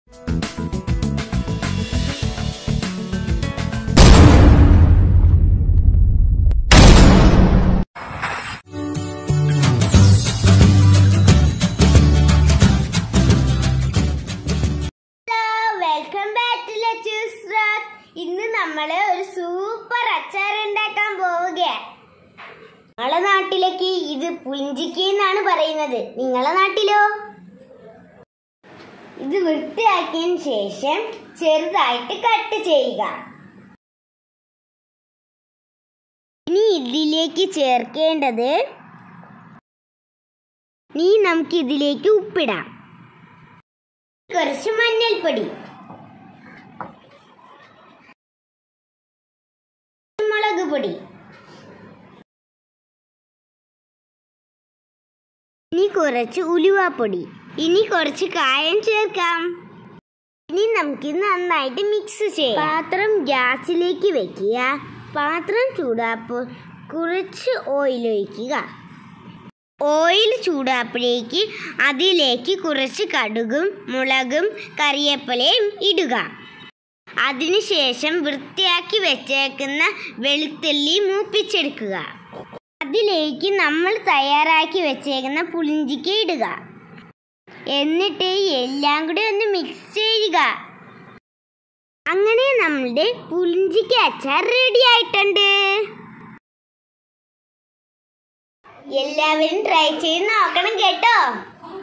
welcome back to Lechu's റാത്ത് ഇന്ന് നമ്മൾ ഒരു സൂപ്പർ അച്ചാർ ഉണ്ടാക്കാൻ പോവുകയാണ് നമ്മളെ നാട്ടിലേക്ക് ഇത് പുളിഞ്ചിക്ക എന്നാണ് പറയുന്നത് നിങ്ങളെ നാട്ടിലോ ഇത് വൃത്തിയാക്കിയതിന് ശേഷം ചെറുതായിട്ട് കട്ട് ചെയ്യുക ഇനി ഇതിലേക്ക് ചേർക്കേണ്ടത് ഇനി നമുക്ക് ഇതിലേക്ക് ഉപ്പിടാം കുറച്ച് മഞ്ഞൾപ്പൊടി മുളക് പൊടി ഇനി കുറച്ച് ഉലുവാപ്പൊടി ഇനി കുറച്ച് കായം ചേർക്കാം ഇനി നമുക്ക് നന്നായിട്ട് മിക്സ് ചെയ്യാം പാത്രം ഗ്യാസിലേക്ക് വെക്കുക പാത്രം ചൂടാപ്പോൾ കുറച്ച് ഓയിൽ ഒഴിക്കുക ഓയിൽ ചൂടാപ്പോഴേക്ക് അതിലേക്ക് കുറച്ച് കടുകും മുളകും കറിവേപ്പിലയും ഇടുക അതിനുശേഷം വൃത്തിയാക്കി വെച്ചേക്കുന്ന വെളുത്തുള്ളി മൂപ്പിച്ചെടുക്കുക അതിലേക്ക് നമ്മൾ തയ്യാറാക്കി വെച്ചേക്കുന്ന പുളിഞ്ചിക്ക ഇടുക എന്നിട്ട് എല്ലാം കൂടി ഒന്ന് മിക്സ് ചെയ്യുക അങ്ങനെ നമ്മളുടെ പുളിഞ്ചിക്ക അച്ചാർ റെഡി ആയിട്ടുണ്ട് എല്ലാവരും ട്രൈ ചെയ്ത് നോക്കണം കേട്ടോ